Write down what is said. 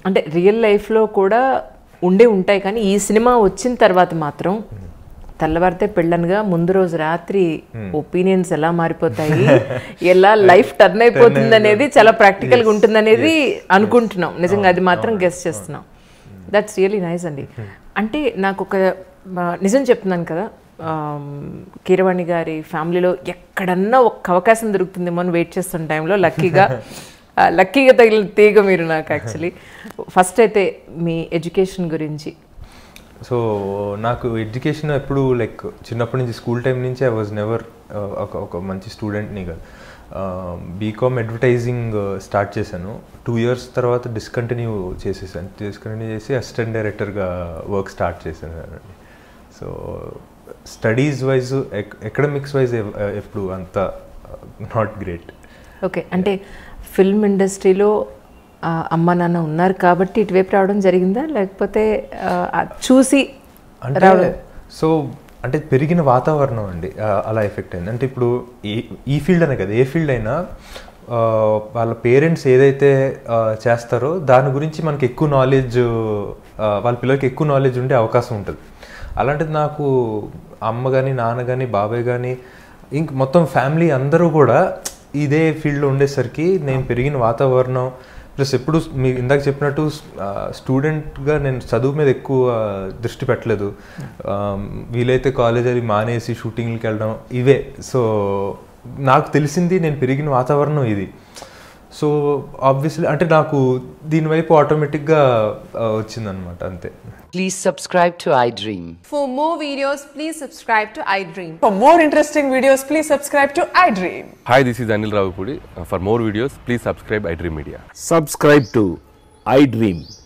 అంటే రియల్ లైఫ్లో కూడా ఉండే ఉంటాయి కానీ ఈ సినిమా వచ్చిన తర్వాత మాత్రం తెల్లవారితే పెళ్ళనగా ముందు రోజు రాత్రి ఒపీనియన్స్ ఎలా మారిపోతాయి ఎలా లైఫ్ టర్న్ అయిపోతుంది అనేది చాలా ప్రాక్టికల్గా ఉంటుంది అనేది అనుకుంటున్నాం నిజంగా అది మాత్రం గెస్ట్ చేస్తున్నాం దట్స్ రియలీ నైస్ అండి అంటే నాకు ఒక ఆ, నిజం చెప్తున్నాను కదా ఆమ్, కీరవాణి గారి ఫ్యామిలీలో ఎక్కడన్నా ఒక్క అవకాశం దొరుకుతుందేమో అని వెయిట్ చేస్తున్న టైంలో లక్కీగా ఆ, లక్కీగా తగిలిన తీగ మీరు నాకు యాక్చువల్లీ ఫస్ట్ అయితే మీ ఎడ్యుకేషన్ గురించి సో నాకు ఎడ్యుకేషన్ ఎప్పుడు లైక్ చిన్నప్పటి నుంచి స్కూల్ టైం నుంచి ఐ వాజ్ నెవర్ ఒక ఒక మంచి స్టూడెంట్ని కాదు బీకామ్ అడ్వర్టైజింగ్ స్టార్ట్ చేశాను టూ ఇయర్స్ తర్వాత డిస్కంటిన్యూ చేసేసాను డిస్కంటిన్యూ చేసి అసిస్టెంట్ డైరెక్టర్గా వర్క్ స్టార్ట్ చేశాను so studies wise academics wise ఎప్పుడు అంత నాట్ గ్రేట్ ఓకే అంటే ఫిల్మ్ ఇండస్ట్రీలో ఆ, అమ్మ నాన్న ఉన్నారు కాబట్టి ఇటువైపు రావడం జరిగిందా లేకపోతే ఆ, అది చూసి అంటే సో అంటే పెరిగిన వాతావరణం అండి ఆ, అలా ఎఫెక్ట్ అయింది అంటే ఇప్పుడు ఈ ఈ ఫీల్డ్ అనే కదా ఏ ఫీల్డ్ అయినా ఆ, వాళ్ళ పేరెంట్స్ ఏదైతే ఆ, చేస్తారో దాని గురించి మనకి ఎక్కువ నాలెడ్జ్ వాళ్ళ పిల్లలకి ఎక్కువ నాలెడ్జ్ ఉండే అవకాశం ఉంటుంది అలాంటిది నాకు అమ్మ కానీ నాన్న కానీ బాబాయ్ కానీ ఇంక మొత్తం ఫ్యామిలీ అందరూ కూడా ఇదే ఫీల్డ్లో ఉండేసరికి నేను పెరిగిన వాతావరణం ప్లస్ ఎప్పుడు మీరు ఇందాక చెప్పినట్టు స్టూడెంట్గా నేను చదువు మీద ఎక్కువ దృష్టి పెట్టలేదు ఆ, వీలైతే కాలేజ్ అది మానేసి షూటింగ్లకి వెళ్ళడం ఇవే సో నాకు తెలిసింది నేను పెరిగిన వాతావరణం ఇది సో ఆబ్వియస్లీ అంటే నాకు దీనివైపు ఆటోమేటిక్గా వచ్చిందనమాట అంతే Please subscribe to iDream. For more videos, please subscribe to iDream. For more interesting videos, please subscribe to iDream. Hi, this is Anil Ravipudi. Uh, For more videos, please subscribe iDream Media. subscribe to iDream.